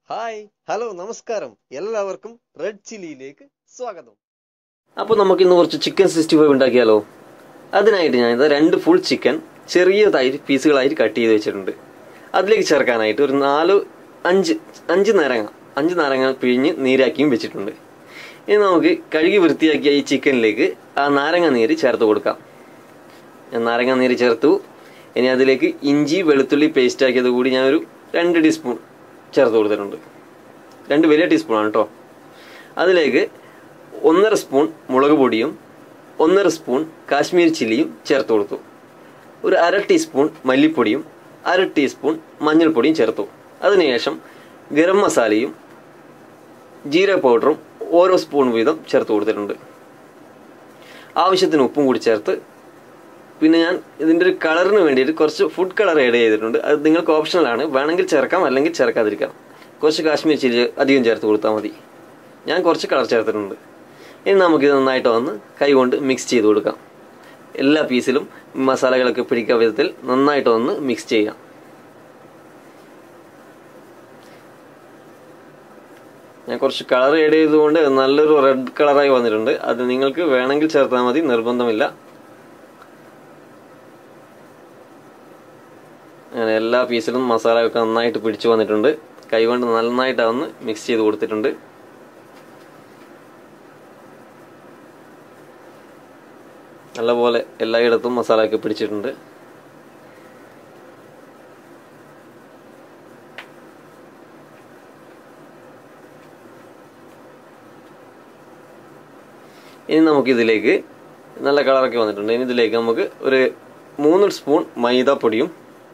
hi hello നമസ്കാരം എല്ലാവർക്കും red ചില്ലിയിലേക്ക് സ്വാഗതം അപ്പോൾ നമുക്ക് ഇന്ന് കുറച്ച് ചിക്കൻ സിക്സ്റ്റി ഫൈവ് ഉണ്ടാക്കിയാലോ അതിനായിട്ട് ഞാൻ ഇത് രണ്ട് ഫുൾ ചിക്കൻ ചെറിയതായിട്ട് പീസുകളായിട്ട് കട്ട് ചെയ്ത് വെച്ചിട്ടുണ്ട് അതിലേക്ക് ചേർക്കാനായിട്ട് ഒരു നാല് അഞ്ച് അഞ്ച് നാരങ്ങ അഞ്ച് നാരങ്ങ പിഴിഞ്ഞ് നീരാക്കിയും വെച്ചിട്ടുണ്ട് ഇനി നമുക്ക് കഴുകി വൃത്തിയാക്കിയ ഈ ചിക്കനിലേക്ക് ആ നാരങ്ങ നീര് ചേർത്ത് കൊടുക്കാം ഞാൻ നാരങ്ങ നീര് ചേർത്തു ഇനി അതിലേക്ക് ഇഞ്ചി വെളുത്തുള്ളി പേസ്റ്റ് ആക്കിയത് കൂടി ഞാനൊരു രണ്ട് ടീസ്പൂൺ ചേർത്ത് കൊടുത്തിട്ടുണ്ട് രണ്ട് വലിയ ടീസ്പൂണാണ് കേട്ടോ അതിലേക്ക് ഒന്നര സ്പൂൺ മുളക് പൊടിയും ഒന്നര സ്പൂൺ കാശ്മീരി ചില്ലിയും ചേർത്ത് കൊടുത്തു ഒരു അര ടീസ്പൂൺ മല്ലിപ്പൊടിയും അര ടീസ്പൂൺ മഞ്ഞൾപ്പൊടിയും ചേർത്തു അതിനുശേഷം ഗരം മസാലയും ജീരക പൗഡറും ഓരോ സ്പൂൺ വീതം ചേർത്ത് കൊടുത്തിട്ടുണ്ട് ആവശ്യത്തിന് ഉപ്പും കൂടി ചേർത്ത് പിന്നെ ഞാൻ ഇതിൻ്റെ ഒരു കളറിന് വേണ്ടിയിട്ട് കുറച്ച് ഫുഡ് കളർ ആഡ് ചെയ്തിട്ടുണ്ട് അത് നിങ്ങൾക്ക് ഓപ്ഷണലാണ് വേണമെങ്കിൽ ചേർക്കാം അല്ലെങ്കിൽ ചേർക്കാതിരിക്കാം കുറച്ച് കാശ്മീർ ചില്ലി അധികം ചേർത്ത് കൊടുത്താൽ മതി ഞാൻ കുറച്ച് കളർ ചേർത്തിട്ടുണ്ട് ഇനി നമുക്കിത് നന്നായിട്ട് വന്ന് കൈകൊണ്ട് മിക്സ് ചെയ്ത് കൊടുക്കാം എല്ലാ പീസിലും മസാലകളൊക്കെ പിടിക്കാൻ വിധത്തിൽ നന്നായിട്ട് വന്ന് മിക്സ് ചെയ്യാം ഞാൻ കുറച്ച് കളർ ആഡ് ചെയ്തുകൊണ്ട് നല്ലൊരു റെഡ് കളറായി വന്നിട്ടുണ്ട് അത് നിങ്ങൾക്ക് വേണമെങ്കിൽ ചേർത്താൽ മതി നിർബന്ധമില്ല അങ്ങനെ എല്ലാ പീസിലും മസാല ഒക്കെ നന്നായിട്ട് പിടിച്ചു വന്നിട്ടുണ്ട് കൈകൊണ്ട് നന്നായിട്ട് ഒന്ന് മിക്സ് ചെയ്ത് കൊടുത്തിട്ടുണ്ട് നല്ലപോലെ എല്ലായിടത്തും മസാല ഒക്കെ പിടിച്ചിട്ടുണ്ട് ഇനി നമുക്കിതിലേക്ക് നല്ല കളറൊക്കെ വന്നിട്ടുണ്ട് ഇനി ഇതിലേക്ക് നമുക്ക് ഒരു മൂന്ന് സ്പൂൺ മൈദാപ്പൊടിയും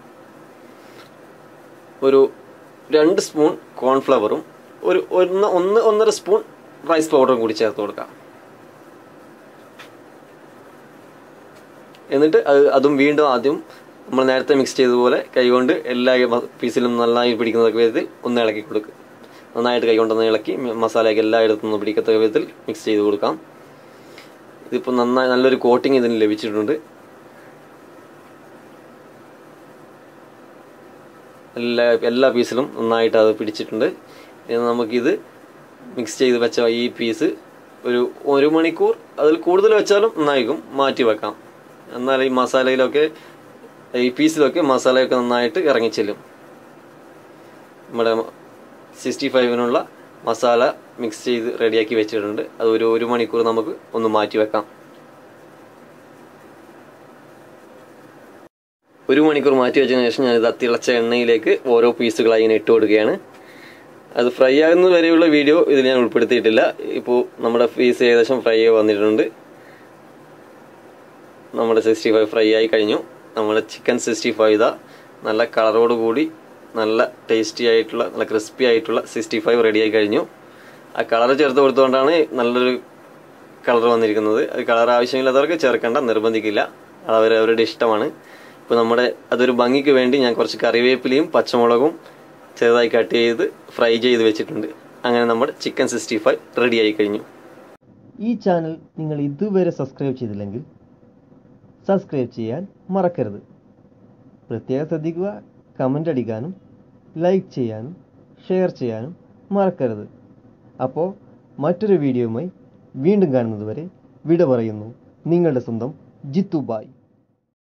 ഒരു രണ്ട് സ്പൂൺ കോൺഫ്ലവറും ഒരു ഒന്ന് ഒന്ന് ഒന്നര സ്പൂൺ റൈസ് പൗഡറും കൂടി ചേർത്ത് കൊടുക്കാം എന്നിട്ട് അത് അതും വീണ്ടും ആദ്യം നമ്മൾ നേരത്തെ മിക്സ് ചെയ്തതുപോലെ കൈകൊണ്ട് എല്ലാ പീസിലും നന്നായി പിടിക്കുന്ന വിധത്തിൽ ഒന്ന് ഇളക്കി കൊടുക്കുക നന്നായിട്ട് കൈകൊണ്ട് ഒന്ന് ഇളക്കി മസാലയൊക്കെ എല്ലായിടത്തും ഒന്ന് പിടിക്കത്തക്ക വിധത്തിൽ മിക്സ് ചെയ്ത് കൊടുക്കാം ഇതിപ്പോൾ നന്നായി നല്ലൊരു കോട്ടിങ് ഇതിന് ലഭിച്ചിട്ടുണ്ട് എല്ലാ എല്ലാ പീസിലും നന്നായിട്ട് അത് പിടിച്ചിട്ടുണ്ട് ഇനി നമുക്കിത് മിക്സ് ചെയ്ത് വെച്ച ഈ പീസ് ഒരു ഒരു മണിക്കൂർ അതിൽ കൂടുതൽ വെച്ചാലും നന്നായിരിക്കും മാറ്റി വെക്കാം എന്നാൽ ഈ മസാലയിലൊക്കെ ഈ പീസിലൊക്കെ മസാലയൊക്കെ നന്നായിട്ട് ഇറങ്ങിച്ചെല്ലും നമ്മുടെ സിക്സ്റ്റി ഫൈവിനുള്ള മസാല മിക്സ് ചെയ്ത് റെഡിയാക്കി വെച്ചിട്ടുണ്ട് അത് ഒരു ഒരു മണിക്കൂർ നമുക്ക് ഒന്ന് മാറ്റി വെക്കാം ഒരു മണിക്കൂർ മാറ്റി വെച്ചതിന് ശേഷം ഞാനിത് തിളച്ച എണ്ണയിലേക്ക് ഓരോ പീസുകളായി ഇങ്ങനെ ഇട്ട് കൊടുക്കുകയാണ് അത് ഫ്രൈ ആകുന്ന വരെയുള്ള വീഡിയോ ഇതിൽ ഞാൻ ഉൾപ്പെടുത്തിയിട്ടില്ല ഇപ്പോൾ നമ്മുടെ പീസ് ഏകദേശം ഫ്രൈ ആയി വന്നിട്ടുണ്ട് നമ്മുടെ സിക്സ്റ്റി ഫൈവ് ഫ്രൈ ആയി കഴിഞ്ഞു നമ്മുടെ ചിക്കൻ സിക്സ്റ്റി ഫൈവ് ഇതാ നല്ല കളറോട് കൂടി നല്ല ടേസ്റ്റി ആയിട്ടുള്ള നല്ല ക്രിസ്പി ആയിട്ടുള്ള സിക്സ്റ്റി ഫൈവ് റെഡി ആയി കഴിഞ്ഞു ആ കളർ ചേർത്ത് കൊടുത്തുകൊണ്ടാണ് നല്ലൊരു കളർ വന്നിരിക്കുന്നത് അത് കളർ ആവശ്യമില്ലാത്തവർക്ക് ചേർക്കേണ്ട നിർബന്ധിക്കില്ല അത് അവർ അവരുടെ ഇഷ്ടമാണ് ഇപ്പോൾ നമ്മുടെ അതൊരു ഭംഗിക്ക് വേണ്ടി ഞാൻ കുറച്ച് കറിവേപ്പിലയും പച്ചമുളകും ചെറുതായി കട്ട് ചെയ്ത് ഫ്രൈ ചെയ്ത് വെച്ചിട്ടുണ്ട് അങ്ങനെ നമ്മുടെ ചിക്കൻ സിക്സ്റ്റി ഫൈവ് റെഡി ആയി കഴിഞ്ഞു ഈ ചാനൽ നിങ്ങൾ ഇതുവരെ സബ്സ്ക്രൈബ് ചെയ്തില്ലെങ്കിൽ സബ്സ്ക്രൈബ് ചെയ്യാൻ മറക്കരുത് പ്രത്യേകം ശ്രദ്ധിക്കുക കമൻ്റ് അടിക്കാനും ലൈക്ക് ചെയ്യാനും ഷെയർ ചെയ്യാനും മറക്കരുത് അപ്പോൾ മറ്റൊരു വീഡിയോയുമായി വീണ്ടും കാണുന്നത് വരെ വിട പറയുന്നു നിങ്ങളുടെ സ്വന്തം ജിത്തു ബായ്